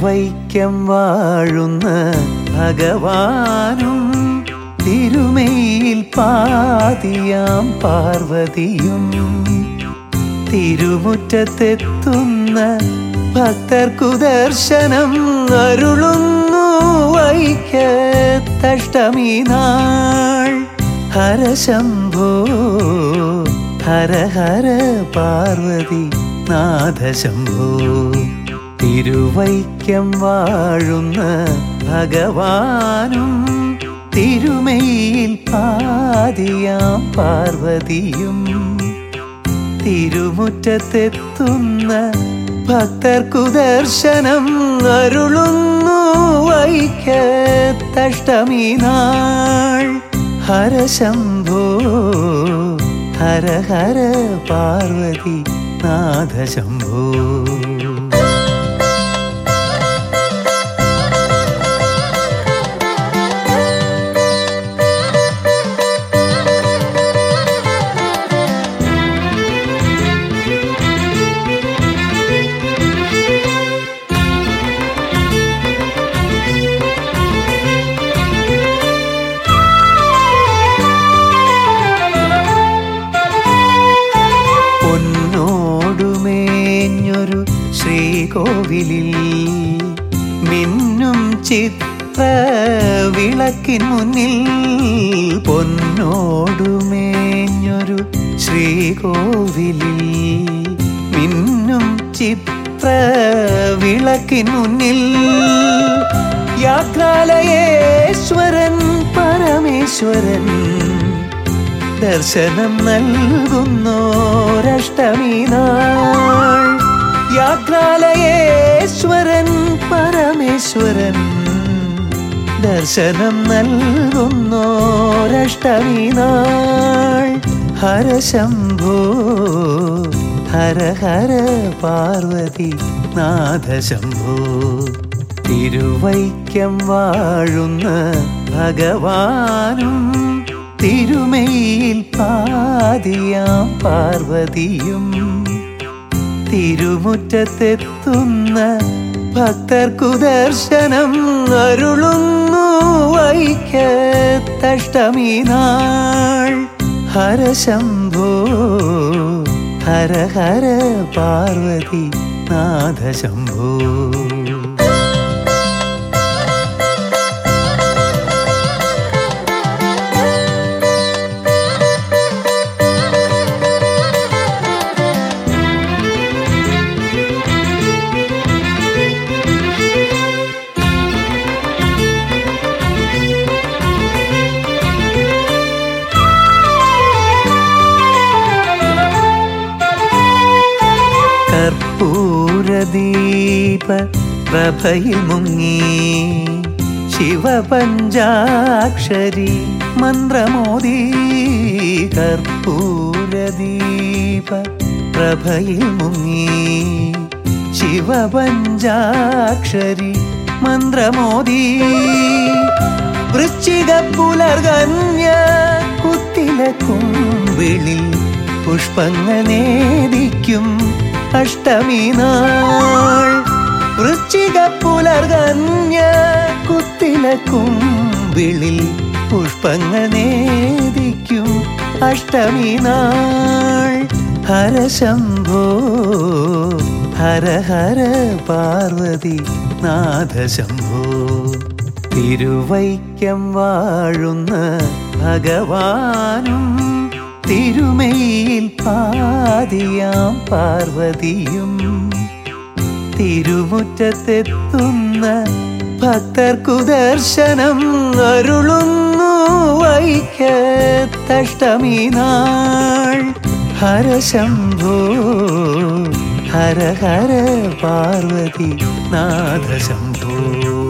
തിരുവൈക്കം വാഴുന്ന ഭഗവാനും തിരുമയിൽ പാതിയാം പാർവതിയും തിരുമുറ്റത്തെത്തുന്ന ഭക്തർക്കു ദർശനം അരുളുന്നു വൈക്കത്തഷ്ടമി നാൾ ഹരശംഭോ ഹര ഹര പാർവതി നാഥശംഭോ തിരുവൈക്കം വാഴുന്ന ഭഗവാനും തിരുമയിൽ പാതിയാം പാർവതിയും തിരുമുറ്റത്തെത്തുന്ന ഭക്തർക്കു ദർശനം അരുളുന്നു വൈക്കത്തഷ്ടമി നാൾ ഹരശംഭോ ഹര ഹര പാർവതി നാഥശംഭോ പൊന്നോടുമേഞ്ഞൊരു ശ്രീകോവിലിൽ മിന്നും ചിത്ര വിളക്കിൻ മുന്നിൽ പൊന്നോടുമേഞ്ഞൊരു ശ്രീകോവിലിൽ മിന്നും ചിത്ര വിളക്കിൻ മുന്നിൽ യാത്രാലയേശ്വരൻ പരമേശ്വരൻ ദർശനം നൽകുന്നോരഷ്ടമി നാൾ യാത്രാലയേശ്വരൻ പരമേശ്വരൻ ദർശനം നൽകുന്നോരഷ്ടമി നാൾ ഹരശംഭോ ഹര ഹര പാർവതി നാഥശംഭോ തിരുവൈക്കം വാഴുന്ന ഭഗവാനും തിരുമയിൽ പാതിയാം പാർവതിയും തിരുമുറ്റത്തെത്തുന്ന ഭക്തർക്കു ദർശനം അരുളുന്നു വൈക്കത്തഷ്ടമി നാൾ ഹരശംഭോ ഹര ഹര പാർവതി നാഥശംഭോ കർപ്പൂരദീപ പ്രഭയിൽ മുങ്ങി ശിവപഞ്ചാക്ഷരി മന്ത്രമോദി കർപ്പൂരദീപ പ്രഭയിൽ മുങ്ങി ശിവപഞ്ചാക്ഷരി മന്ത്രമോദി വൃശ്ചിക പുലർകന്യ കുത്തില കുമ്പിളിൽ പുഷ്പങ്ങൾ നേദിക്കും അഷ്ടമി നാൾ വൃശ്ചിക പുലർകന്യ കുത്തില കുമ്പിളിൽ പുഷ്പങ്ങൾ നേദിക്കും അഷ്ടമി നാൾ ഹരശംഭോ ഹര ഹര പാർവതി നാഥശംഭോ തിരുവൈക്കം വാഴുന്ന ഭഗവാനും തിരുമയിൽ പാതിയാം പാർവതിയും തിരുമുറ്റത്തെത്തുന്ന ഭക്തർക്കു ദർശനം അരുളുന്നു വൈക്കത്തഷ്ടമി നാൾ ഹരശംഭോ ഹര ഹര പാർവതി നാഥശംഭോ